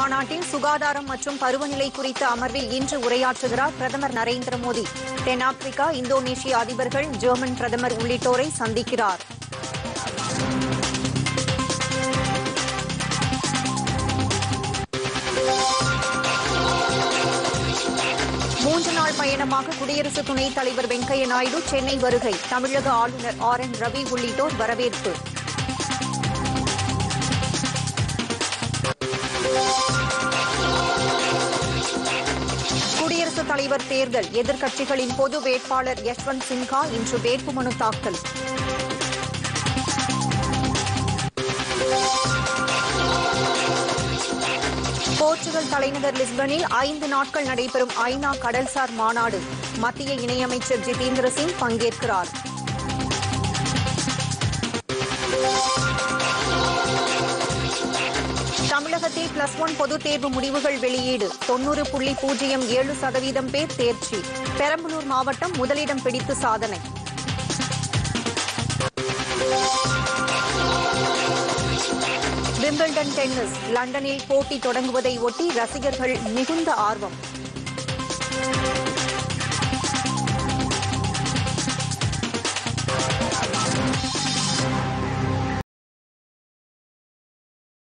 மாநாட்டில் சுகாதாரம் மற்றும் பருவநிலை குறித்த அமர்வில் இன்று உரையாற்றுகிறார் பிரதமர் நரேந்திர மோடி தென்னாப்பிரிக்கா இந்தோனேஷிய அதிபர்கள் ஜெர்மன் பிரதமர் உள்ளிட்டோரை சந்திக்கிறார் மூன்று நாள் பயணமாக குடியரசு துணைத் தலைவர் வெங்கையா நாயுடு சென்னை வருகை தமிழக ஆளுநர் ஆர் என் ரவி உள்ளிட்டோர் வரவேற்பு குடியரசுத் தலைவர் தேர்தல் எதிர்க்கட்சிகளின் பொது வேட்பாளர் யஷ்வந்த் சின்ஹா இன்று வேட்புமனு தாக்கல் போர்ச்சுகல் தலைநகர் லிஸ்பனில் ஐந்து நாட்கள் நடைபெறும் ஐநா கடல்சார் மாநாடு மத்திய இணையமைச்சர் ஜிதேந்திர சிங் பங்கேற்கிறார் தமிழகத்தில் பிளஸ் ஒன் பொதுத் தேர்வு முடிவுகள் வெளியீடு தொன்னூறு புள்ளி பூஜ்ஜியம் ஏழு சதவீதம் பேர் தேர்ச்சி பெரம்பலூர் மாவட்டம் முதலிடம் பிடித்து சாதனை விம்பிள்டன் டென்னிஸ் லண்டனில் போட்டி தொடங்குவதை ஒட்டி ரசிகர்கள் மிகுந்த ஆர்வம்